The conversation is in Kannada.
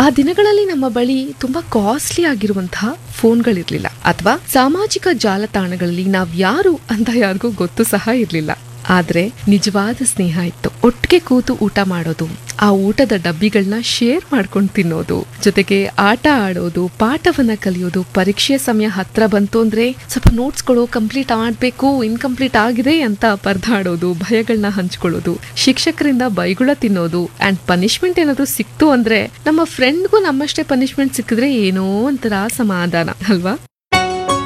ಆ ದಿನಗಳಲ್ಲಿ ನಮ್ಮ ಬಳಿ ತುಂಬಾ ಕಾಸ್ಟ್ಲಿ ಆಗಿರುವಂತಹ ಫೋನ್ಗಳಿರ್ಲಿಲ್ಲ ಅಥವಾ ಸಾಮಾಜಿಕ ಜಾಲತಾಣಗಳಲ್ಲಿ ನಾವ್ ಯಾರು ಅಂತ ಯಾರಿಗೂ ಗೊತ್ತು ಸಹ ಇರ್ಲಿಲ್ಲ ಆದ್ರೆ ನಿಜವಾದ ಸ್ನೇಹ ಇತ್ತು ಒಟ್ಟಿಗೆ ಕೂತು ಊಟ ಮಾಡೋದು ಆ ಊಟದ ಡಬ್ಬಿಗಳನ್ನ ಶೇರ್ ಮಾಡ್ಕೊಂಡು ತಿನ್ನೋದು ಜೊತೆಗೆ ಆಟ ಆಡೋದು ಪಾಠವನ್ನ ಕಲಿಯೋದು ಪರೀಕ್ಷೆ ಸಮಯ ಹತ್ರ ಬಂತು ಅಂದ್ರೆ ಸ್ವಲ್ಪ ನೋಟ್ಸ್ಗಳು ಕಂಪ್ಲೀಟ್ ಮಾಡ್ಬೇಕು ಇನ್ಕಂಪ್ಲೀಟ್ ಆಗಿದೆ ಅಂತ ಪರದಾಡೋದು ಭಯಗಳನ್ನ ಹಂಚ್ಕೊಳ್ಳೋದು ಶಿಕ್ಷಕರಿಂದ ಬೈಗುಳ ತಿನ್ನೋದು ಅಂಡ್ ಪನಿಷ್ಮೆಂಟ್ ಏನಾದ್ರು ಸಿಕ್ತು ಅಂದ್ರೆ ನಮ್ಮ ಫ್ರೆಂಡ್ಗೂ ನಮ್ಮಷ್ಟೇ ಪನಿಷ್ಮೆಂಟ್ ಸಿಕ್ಕಿದ್ರೆ ಏನೋ ಒಂಥರ ಸಮಾಧಾನ ಅಲ್ವಾ